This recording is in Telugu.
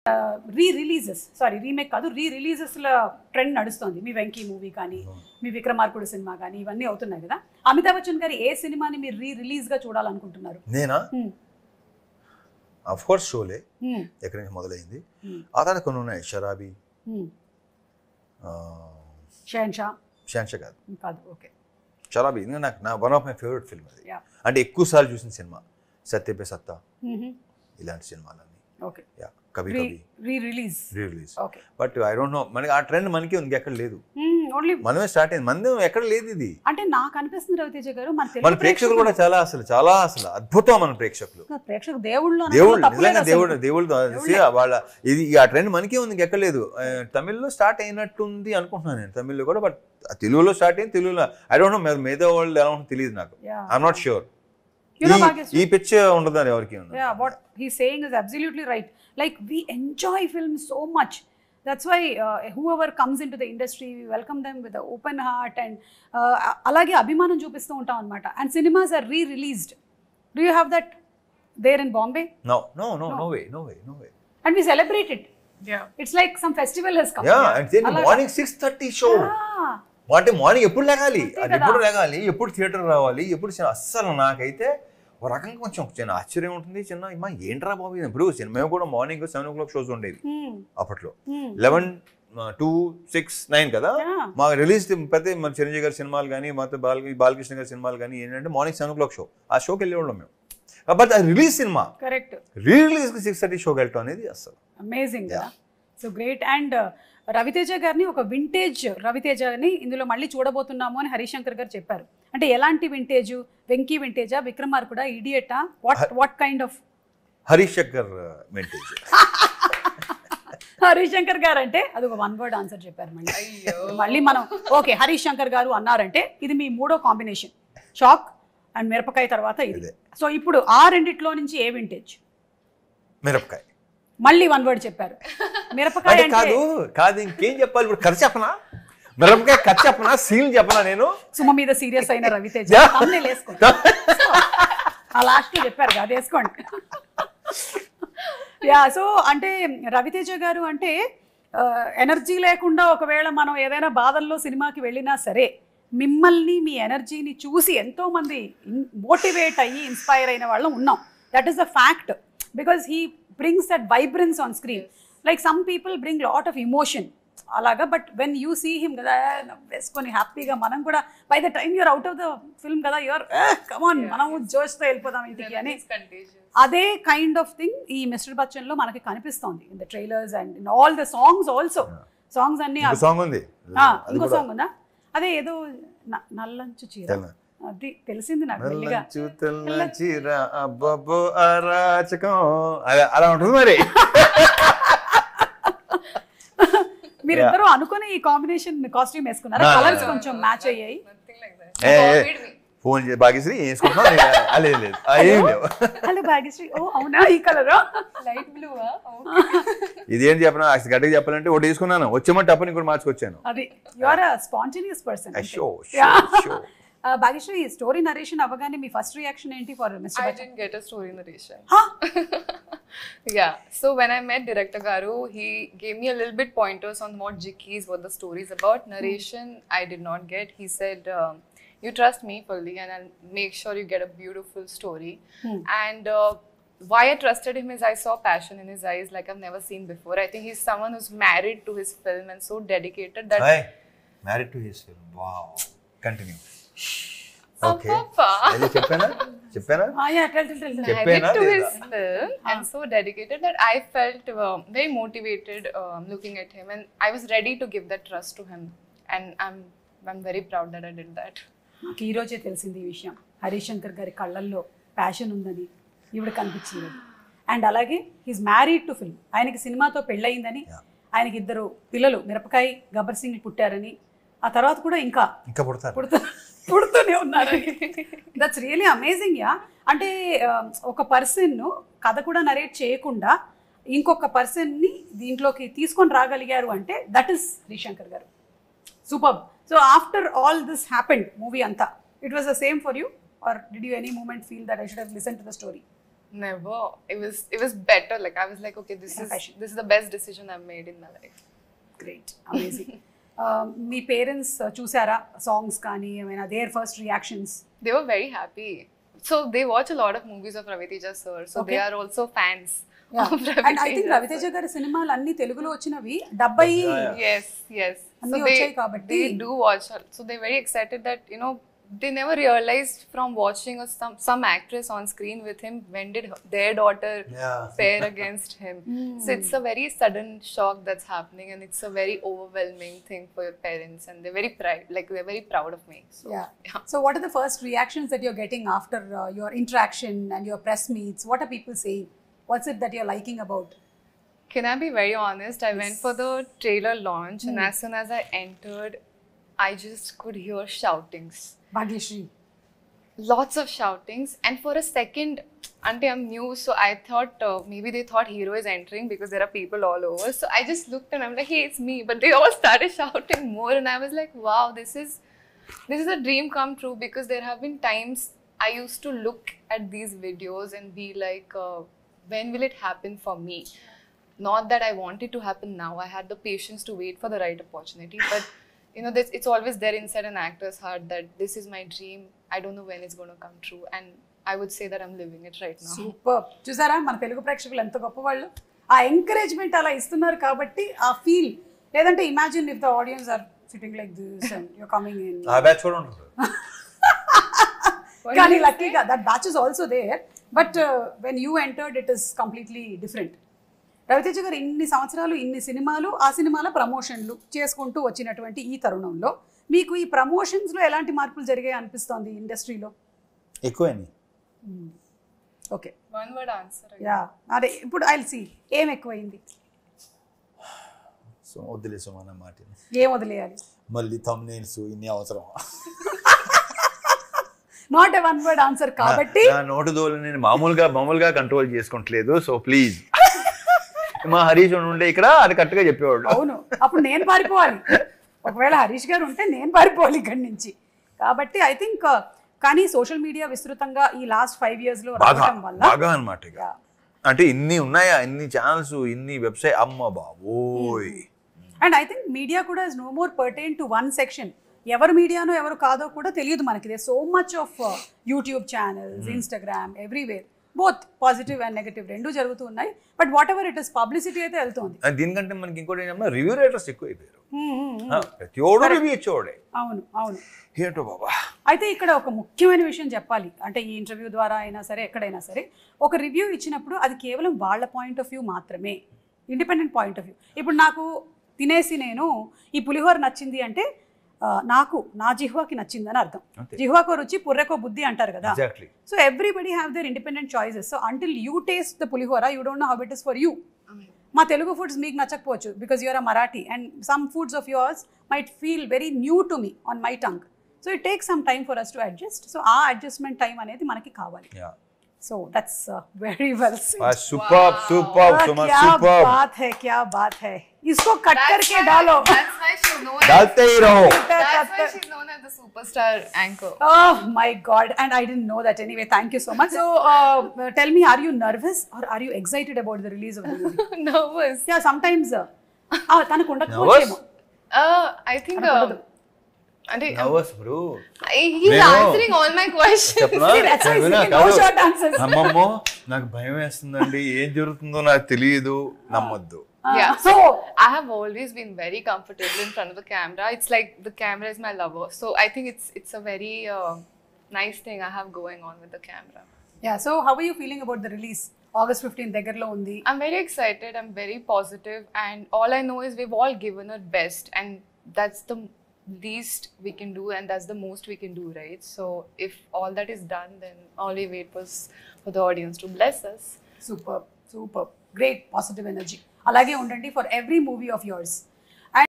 రీ రిలీజెస్ సారీ రీమేక్ కాదు రీ రిలీజెస్ల ట్రెండ్ నడుస్తుంది మీ వెంకీ మూవీ కానీ మీ విక్రమార్కుడు సినిమా కానీ ఇవన్నీ అవుతున్నాయి కదా అమితాబ్ బచ్చన్ గారి ఏ సినిమాని మీరు రీ రిలీజ్గా చూడాలనుకుంటున్నారు నేనా Hmm. Of course Sholay Hmm. ఎక్కడి నుంచి మొదలైంది Hmm. ఆ తర్వాత కొన్ని ఉన్నాయి షరాబీ Hmm. ఆ, షహన్ షా షాన్షా కాదు కాదు ఓకే షరాబీ ఇది నాకు నా one of my favourite film అది Yeah. అంటే ఎక్కువ సార్లు చూసిన సినిమా సత్యపే సత్తా ఇలాంటి సినిమాలన్నీ ఓకే యా కవి రీ కవి re release re release okay but I don't know మనకి ఆ ట్రెండ్ మనకి ఇంకెక్కడ లేదు ఓన్లీ మనమే స్టార్ట్ అయింది మంది ఎక్కడ లేదు ఇది అంటే నాకు అనిపిస్తుంది రవితేజ గారు మన మన తెలుగు ప్రేక్షకులు కూడా చాలా అసలు చాలా అసలు అద్భుతం మన ప్రేక్షకులు ప్రేక్షకు దేవుళ్ళు దేవుళ్ళు నిజంగా దేవుడు దేవుళ్ళు see, వాళ్ళ ఇది ఆ ట్రెండ్ మనకే ఉంది ఎక్కలేదు తమిళ్లో స్టార్ట్ అయినట్టుంది అనుకుంటున్నాను నేను తమిళ్లో కూడా బట్ తెలుగులో స్టార్ట్ అయింది తెలుగులో ఐ డోంట్ నో మిగతా వాళ్ళు ఎలా ఉంటుందో తెలియదు నాకు I'm not sure You know, Bhagyashree? ఈ పిచ్ ఉండదని ఎవరికి ఉంది Yeah, what he's saying is absolutely right. Like we enjoy film so much. That's why uh, whoever comes into the industry, we welcome them with an open heart and uh, అలాగే అభిమానం చూపిస్తూ ఉంటాం అనమాట and cinemas are re released do you have that there in Bombay no no no no way no way no way and we celebrate it it's like some festival he's come yeah and morning six thirty show అంటే మార్నింగ్ ఎప్పుడు లేగాలి అంతే అది కదా. ఎప్పుడు లేగాలి ఎప్పుడు థియేటర్ రావాలి ఎప్పుడు సినిమా అస్సలు నాకైతే ఒక రకంగా కొంచెం చిన్న ఆశ్చర్యం ఉంటుంది చిన్న అమ్మా ఏంట్రా బాబు ఇది? ఇప్పుడు సినిమా మేము కూడా morning seven o'clock shows ఉండేవి అప్పట్లో లెవెన్ టూ సిక్స్ నైన్ కదా మా రిలీజ్ ప్రతి మన చిరంజీవి గారి సినిమాలు కానీ మొత్తం బాల బాలకృష్ణ గారి సినిమాలు కానీ ఏంటంటే morning seven o'clock show ఆ షోకి వెళ్ళేవాళ్ళం మేము బట్ అది రిలీజ్ సినిమా కరెక్ట్ రీ రిలీజ్కి సిక్స్ థర్టీ షోకి వెళ్ళటం అనేది అసలు అమేజింగ్ కదా సో గ్రేట్ అండ్ రవితేజ గారిని ఒక వింటేజ్ రవితేజని ఇందులో మళ్ళీ చూడబోతున్నాము అని హరిశంకర్ గారు చెప్పారు అంటే ఎలాంటి వింటేజ్ వెంకీ వింటేజా విక్రమార్కుడా ఇడియటా what what kind of Harish Shankar montage Harishankar గారు అంటే అది ఒక వన్ వర్డ్ ఆన్సర్ చెప్పారు మళ్ళీ మళ్ళీ మనం ఓకే హరీష్ శంకర్ గారు అన్నారంటే ఇది మీ మూడో కాంబినేషన్ షాక్ అండ్ మిరపకాయ తర్వాత ఇది ఇదే. సో ఇప్పుడు ఆ రెండిట్లో నుంచి ఏ వింటేజ్ మిరపకాయ మళ్ళీ వన్ వర్డ్ చెప్పారు మిరపకాయ అంటే అంటే కాదు కాదు ఇంకేం చెప్పాలి ఇప్పుడు ఖర్చు చెప్పనా మిరపకాయ ఖర్చు చెప్పనా సీల్ చెప్పనా నేను సుమ మీద సీరియస్ అయిన రవితేజ Yeah. thumbnail వేసుకోండి ఆ లాస్ట్ చెప్పారు కదా అది వేసుకోండి యా సో అంటే రవితేజ గారు అంటే ఎనర్జీ లేకుండా ఒకవేళ మనం ఏదైనా బాధల్లో సినిమాకి వెళ్ళినా సరే మిమ్మల్ని మీ ఎనర్జీని చూసి ఎంతో మంది మోటివేట్ అయ్యి ఇన్స్పైర్ అయిన వాళ్ళం ఉన్నాం that is the fact because he brings that vibrance on screen like some people bring lot of emotion అలాగా but when you see him కదా వేసుకొని హ్యాపీగా మనం కూడా by the time you're out of the film కదా యువర్ కమాన్ మనం జోష్తో వెళ్ళిపోదాం ఇంటికి అని అదే కైండ్ ఆఫ్ థింగ్ ఈ మిస్టర్ బచ్చన్ లో మనకి కనిపిస్తోంది in the trailers and in all the songs also songs అన్ని ఇంకో సాంగ్ ఉంది ఆ, అది ఇంకో కూడా. సాంగ్ ఉందా అదే ఏదో న- నల్లంచు చీర తెల్ల. అది తెలిసింది నాకు మెల్లిగా నల్లంచు తెల్ల చీర అబ్బబ్బో అరాచకం అలా అలా ఉంటుంది మరి మీరిద్దరూ అనుకుని ఈ కాంబినేషన్ కాస్ట్యూమ్ వేసుకున్నారు No, no, కలర్స్ no. కొంచెం మ్యాచ్ అయ్యాయి ఏ, ఏ, ఫోన్ చేసి భాగ్యశ్రీ వేసుకుంటున్నా నేను, ఆ, లేదు లేదు ఆ, ఏం లేవు హలో భాగ్యశ్రీ ఓ అవునా ఈ కలర్ లైట్ బ్లూ ఇదేంటి చెప్పనా అసలు గట్టిగా చెప్పాలంటే ఒకటి తీసుకున్నాను వచ్చేమంటే అప్పుడు ఇంకోటి మార్చుకొచ్చాను అది you are a spontaneous person so Yeah. So Bhagyashree story narration అవ్వగానే మీ ఫస్ట్ రియాక్షన్ ఏంటి for mister I Bachchan didn't get a story narration. Huh? yeah. So when I met Director Garu, he gave me a little bit pointers on what Jikis, what the story is about. Narration, I did not get. He said, um, "You trust me fully, and I'll make sure you get a beautiful story." Hmm. And uh, why I trusted him is I saw passion in his eyes like I've never seen before. I think he's someone who's married to his film and so dedicated that. Hi married to his film wow continue Oh, okay Papa. అదే చెప్పానా చెప్పానా married చెప్పేనా to లేదా? his film and so dedicated that I felt uh, very motivated um, looking at him, and I was ready to give that trust to him, and I'm I'm very proud that I did that. నాకు ఈ రోజే తెలిసింది ఈ విషయం హరిశంకర్ గారి కళ్ళల్లో ప్యాషన్ ఉందని ఈవిడ కనిపించింది అండ్ అలాగే హీస్ మ్యారీడ్ టు ఫిల్మ్ ఆయనకి సినిమాతో పెళ్ళయిందని Yeah. ఆయనకి ఇద్దరు పిల్లలు మిరపకాయ గబ్బర్ సింగ్ పుట్టారని ఆ తర్వాత కూడా ఇంకా ఇంకా పుడతారు పుడుతూ పుడుతూనే ఉన్నారని దట్స్ రియలీ అమేజింగ్ యా అంటే ఆ, ఒక పర్సన్ కథ కూడా నరేట్ చేయకుండా ఇంకొక పర్సన్ని దీంట్లోకి తీసుకొని రాగలిగారు అంటే దట్ ఈస్ హరిశంకర్ గారు super so after all this happened movie అంతా it was the same for you are did you any moment feel that I should have listen to the story Never. It was it was better. Like I was like, okay, this Yeah, is passion. this is the best decision I've made in my life. Great amazing మీ పేరెంట్స్ చూసారా సాంగ్స్ కానీ ఏమైనా their first reactions They were very happy. So they watch a lot of movies of Ravi Teja sir. So they Okay. are also fans of and I think Ravi Raviteja గారి సినిమాలు అన్ని తెలుగులో వచ్చినవి డెబ్బై Yes, yes. అన్నీ So వచ్చాయి they, కాబట్టి- they do watch. So they're very excited that you know they never realized from watching a, some some actress on screen with him when did her- their daughter Yeah. pair against him. So it's a very sudden shock that's happening, and it's a very overwhelming thing for your parents, and they're very proud. Like they're very proud of me. So Yeah. So, what are the first reactions that you're getting after uh, your interaction and your press meets? What are people saying? What's it that you're liking about? Can I be very honest? I went for the trailer launch, and as soon as I entered, I just could hear shoutings. Bhagyashree. lots of shoutings and for a second ante i'm new so i thought uh, maybe they thought hero is entering because there are people all over so i just looked and i'm like hey it's me but they all started shouting more and i was like wow this is this is a dream come true because there have been times i used to look at these videos and be like uh, when will it happen for me not that i want it to happen now i had the patience to wait for the right opportunity but you know this, it's always there inside an actor's heart that this is my dream i don't know when it's going to come true and i would say that i'm living it right now super చూసారా మన తెలుగు ప్రేక్షకులు ఎంత గొప్పవాళ్ళు ఆ ఎంకరేజ్మెంట్ అలా ఇస్తున్నారు కాబట్టి ఆ ఫీల్ లేదంటే imagine if the audience are sitting like this and you're coming in a batch కూడా ఉంటుంది What కానీ did you లక్కీగా that batch is also there but when you entered it is completely different Raviteja గారు ఇన్ని సంవత్సరాలు ఇన్ని సినిమాలు ఆ సినిమాల ప్రమోషన్లు చేసుకుంటూ వచ్చినటువంటి ఈ తరుణంలో మీకు ఈ ప్రమోషన్స్లో ఎలాంటి మార్పులు జరిగాయి అనిపిస్తోంది ఇండస్ట్రీలో ఎక్కువైంది okay one word answer I yeah అదే ఇప్పుడు ఐ సి ఏం ఎక్కువైంది సో వద్దులే సుమన మాట ఏం వదిలేయాలి మళ్ళీ తమ్నేల్స్ ఇన్ని అవసరం not a one word answer కాబట్టి నా నోటు దోలు నేను మామూలుగా మామూలుగా కంట్రోల్ చేసుకోవట్లేదు సో ప్లీజ్ మా హరీష్ ఉండే ఇక్కడ అది కరెక్ట్గా చెప్పేవాడు అవును అప్పుడు నేను పారిపోవాలి ఒకవేళ హరీష్ గారు ఉంటే నేను పారిపోవాలి ఇక్కడి నుంచి కాబట్టి ఐ థింక్ కానీ సోషల్ మీడియా విస్తృతంగా ఈ లాస్ట్ ఫైవ్ ఇయర్స్ లో బాగా రావడం వల్ల బాగా అనమాట ఇక Yeah. అంటే ఇన్ని ఉన్నాయా ఇన్ని ఛానల్స్ ఇన్ని వెబ్సైట్ అమ్మ బాబోయ్ అండ్ ఐ థింక్ మీడియా కూడా is no more pertain to one section ఎవరు మీడియానో ఎవరు కాదో కూడా తెలియదు మనకి so much of YouTube channels Instagram everywhere both positive and negative రెండు జరుగుతూ ఉన్నాయి but whatever it is publicity అయితే వెళ్తుంది అండ్ దీనికంటే మనకి ఇంకోటి ఏంటంటే రివ్యూ రైటర్స్ ఎక్కువ అయిపోయారు Hmm, hmm, hmm. ఆ, ప్రతి ఒడు రివ్యూ ఇచ్చేవాడే అవును అవును ఏంటో బాబా అయితే ఇక్కడ ఒక ముఖ్యమైన విషయం చెప్పాలి అంటే ఈ ఇంటర్వ్యూ ద్వారా అయినా సరే ఎక్కడైనా సరే ఒక రివ్యూ ఇచ్చినప్పుడు అది కేవలం వాళ్ళ పాయింట్ ఆఫ్ వ్యూ మాత్రమే ఇండిపెండెంట్ పాయింట్ ఆఫ్ వ్యూ ఇప్పుడు నాకు తినేసి నేను ఈ పులిహోర నచ్చింది అంటే ఆ, నాకు నా జిహ్వాకి నచ్చింది అని అర్థం అంతే. జిహ్వాకో రుచి పుర్రెకో బుద్ధి అంటారు కదా exactly so everybody have their independent choices so until you taste the pulihora you don't know how it is for you మా తెలుగు ఫుడ్స్ మీకు నచ్చకపోవచ్చు because you're a Marathi and some foods of yours might feel very new to me on my tongue so it take some time for us to adjust so uh adjustment time అనేది మనకి కావాలి so that's very well super super Suma क्या సూపర్ बात है क्या बात है इसको कट That's करके why- डालो That's why she's known. as, डालते ही रहो that's why she's known as the superstar anchor. Oh my God! And I didn't know that anyway. Thank you so much. So, uh, tell me, are you nervous or are you excited about the release of the movie? Nervous. yeah, sometimes. Uh, ah, తనకు ఉండకపోవచ్చేమో Uh, I think. Uh, అనకూడదు. అంటే నర్వస్ బ్రో I- he's నేను- answering all my questions. చెప్పనా See, that's why he's వినా? giving no కాదు. short answers. అమ్మమ్మో నాకు భయం వేస్తుందండి ఏం జరుగుతుందో నాకు తెలియదు నమ్మొద్దు Uh, Yeah. So, I have always been very comfortable in front of the camera. It's like the camera is my lover. So I think it's it's a very uh, nice thing I have going on with the camera. yeah. So, how are you feeling about the release? August 15 దగ్గరలో ఉంది I'm very excited. I'm very positive, and all I know is we've all given our best, and that's the least we can do, and that's the most we can do, right? So if all that is done, then all we wait was for the audience to bless us. Super super great positive energy అలాగే ఉండండి for every movie of yours